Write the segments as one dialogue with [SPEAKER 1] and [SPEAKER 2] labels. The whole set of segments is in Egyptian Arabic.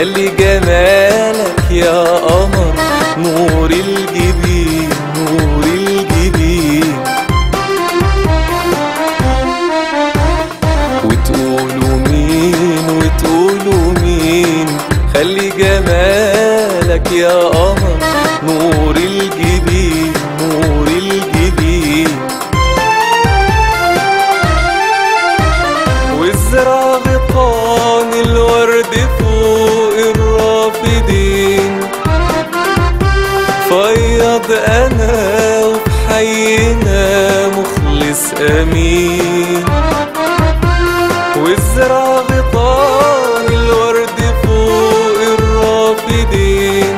[SPEAKER 1] خلي جمالك يا قمر نور الجبين نور الجبين وتقولوا مين وتقولوا مين خلي جمالك يا قمر نور الجبين نور الجبين وازرع غطان الورد فوق الرافدين فيض انا وبحينا مخلص امين وازرع غطان الورد فوق الرافدين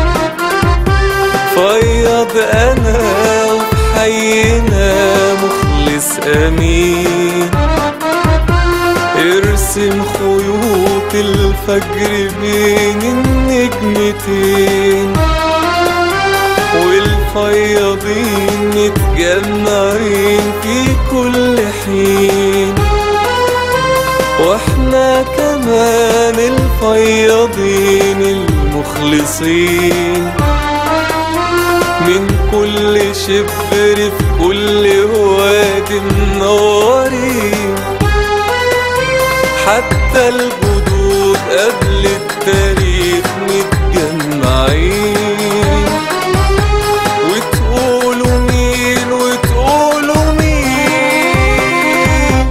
[SPEAKER 1] فيض انا وبحينا مخلص امين ارسم خيوط الفجر بين النجمتين والفياضين متجمعين في كل حين واحنا كمان الفياضين المخلصين من كل شبر في كل واد منورين حتى الجدود قبل التاريخ متجمعين وتقولوا مين وتقولوا مين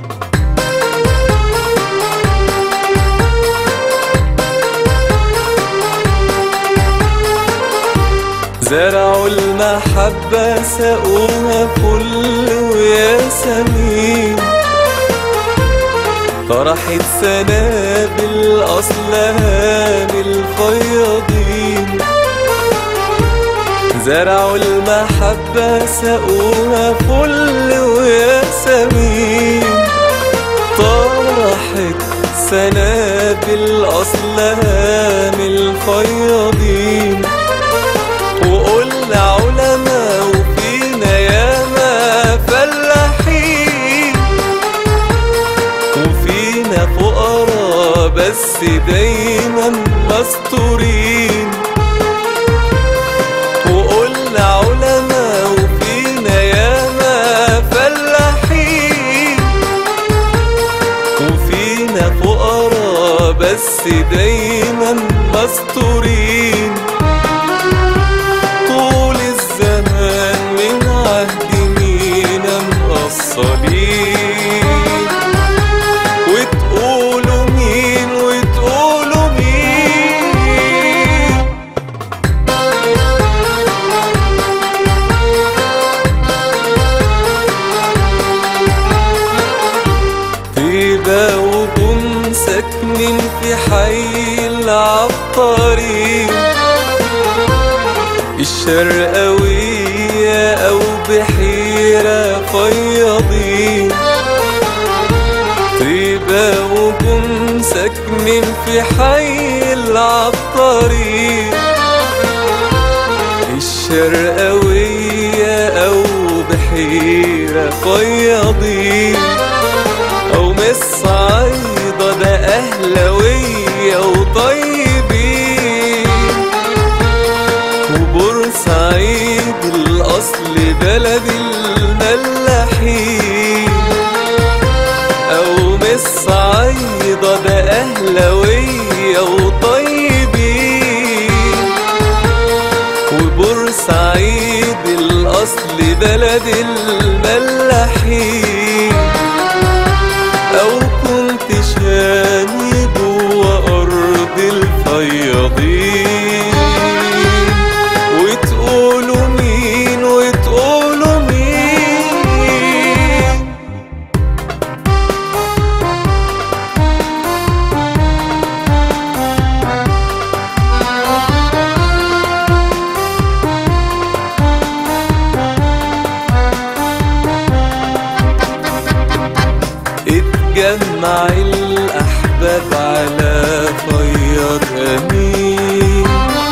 [SPEAKER 1] زرعوا المحبة سقوها فل وياسمين طرحت سنابل أصلها للفياضين زرعوا المحبة سقوها فل وياسمين طرحت سنابل أصلها من الفياضين وقلنا علماء وفينا ياما فلاحين وفينا فقراء بس دايما مستورين وقلنا علماء وفينا ياما فلاحين وفينا فقراء بس دايما مستورين طول الزمان من عهد مينا مقصرين وتقولوا مين وتقولوا مين طيبة وجم ساكنين في حي العطارين الشرقاوية أو بحيرة فياضين طيبة وجم ساكنين في حي العطارين الشرقاوية أو بحيرة فياضين أو من الصعيدة ده أهلوية وطيبين وبورسعيد الأصل بلد الملاحين أو من الصعيدة ده أهلوية وطيبين وبورسعيد الأصل بلد الملاحين أو كنت شاني جوا أرض الفياضين وتقولوا مين وتقولوا مين اتجمع الأحباب على فياض أمين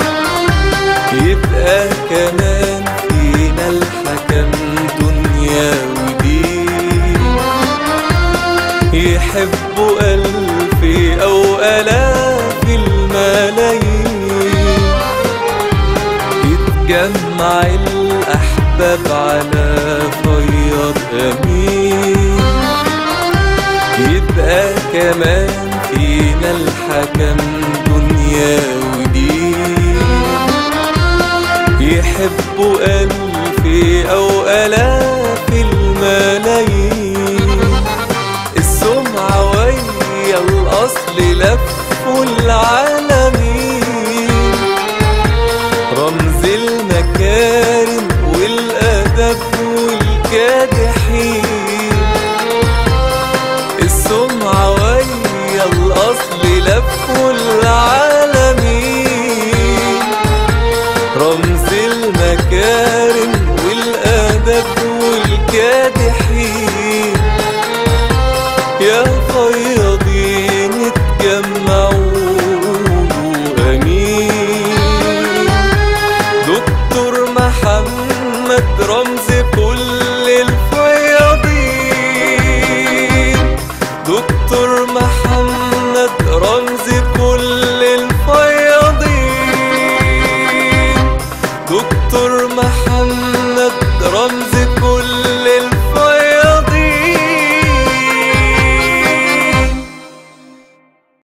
[SPEAKER 1] يبقى كمان فينا الحكم دنيا ودين يحبوا ألف أو ألاف الملايين الأحباب على فياض أمين يبقى كمان فينا الحكم دنيا ودين يحبوا ألف أو ألاف الملايين السمعة ويا الأصل لفوا العالمين رمز المكارم والأدب والكادحين السمعة ويا الأصل لفوا العالمين رمز المكارم والأدب والكادحين يا فياضين اتجمعوا أمين دكتور محمد رمز كل الفياضين دكتور محمد